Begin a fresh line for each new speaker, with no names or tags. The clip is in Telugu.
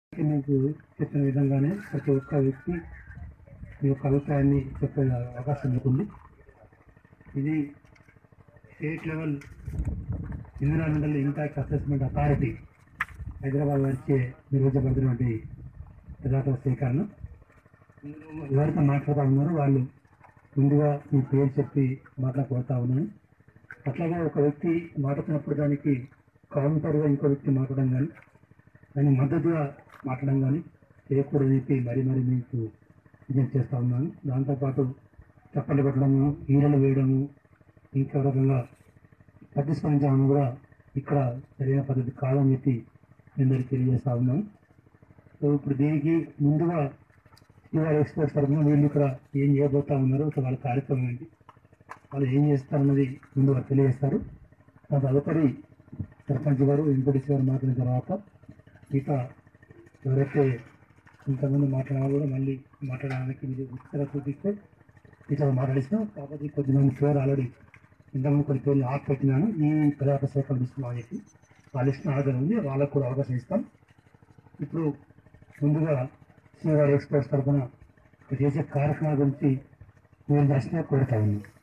మీకు చెప్పిన విధంగానే ప్రతి ఒక్క వ్యక్తి మీ యొక్క అభిప్రాయాన్ని చెప్పే అవకాశం మీకుంది ఇది state level environmental impact assessment authority Hyderabad వచ్చే నిర్వహించబడుతున్నటువంటి యథార్థ సేకరణ ఎవరితో మాట్లాడుతూ ఉన్నారో వాళ్ళు ముందుగా మీ పేరు చెప్పి మాట్లాడుకోతా ఉన్నాను అట్లాగే ఒక వ్యక్తి మాట్లాడుతున్నప్పుడు దానికి కౌంటర్గా ఇంకో వ్యక్తి మాట్లాడడం కానీ దానికి మద్దతుగా మాట్లాడడం కానీ చేయకూడదని చెప్పి మరీ మరీ మీకు విజ్ఞప్తి చేస్తూ ఉన్నాను దాంతోపాటు చప్పట్లు పెట్టడము ఈరలు వేయడము ఇంకా రకంగా ప్రతిస్పందించడం కూడా ఇక్కడ సరైన పద్ధతి కాదని చెప్పి నేను అందరికీ తెలియజేస్తా ఉన్నాను సో ఇప్పుడు దీనికి ముందుగా ఇవాళ ఎక్స్పర్ట్స్ తరఫున వీళ్ళు ఇక్కడ ఏం చేయబోతా ఉన్నారో సో వాళ్ళ కార్యక్రమం ఏంటి వాళ్ళు ఏం చేస్తారన్నది ముందుగా తెలియజేస్తారు దాని తదుపరి సర్పంచ్ గారు ఎంపీటీసీ గారు మాట్లాడిన తర్వాత ఇక ఎవరైతే ఇంతకుముందు మాట్లాడాలో కూడా మళ్ళీ మాట్లాడడానికి మీరు ఉత్తర చూపిస్తే ఇట్లా మాట్లాడిస్తాం కాకపోతే కొద్దిమంది పేరు ఆల్రెడీ ఇంతకుముందు కొన్ని పేర్లు ఆఫ్ పెట్టినాను ఈ పదార్థ సేకరణ తీసుకున్నామని చెప్పి వాళ్ళ ఇష్టం ఆర్డర్ ఉంది వాళ్ళకు కూడా అవకాశం ఇస్తాం ఇప్పుడు ముందుగా శ్రీవారి ఎక్స్ప్రెస్ తరఫున చేసే కార్యక్రమాల గురించి మీరు దర్శనం కోరుతా ఉన్నాను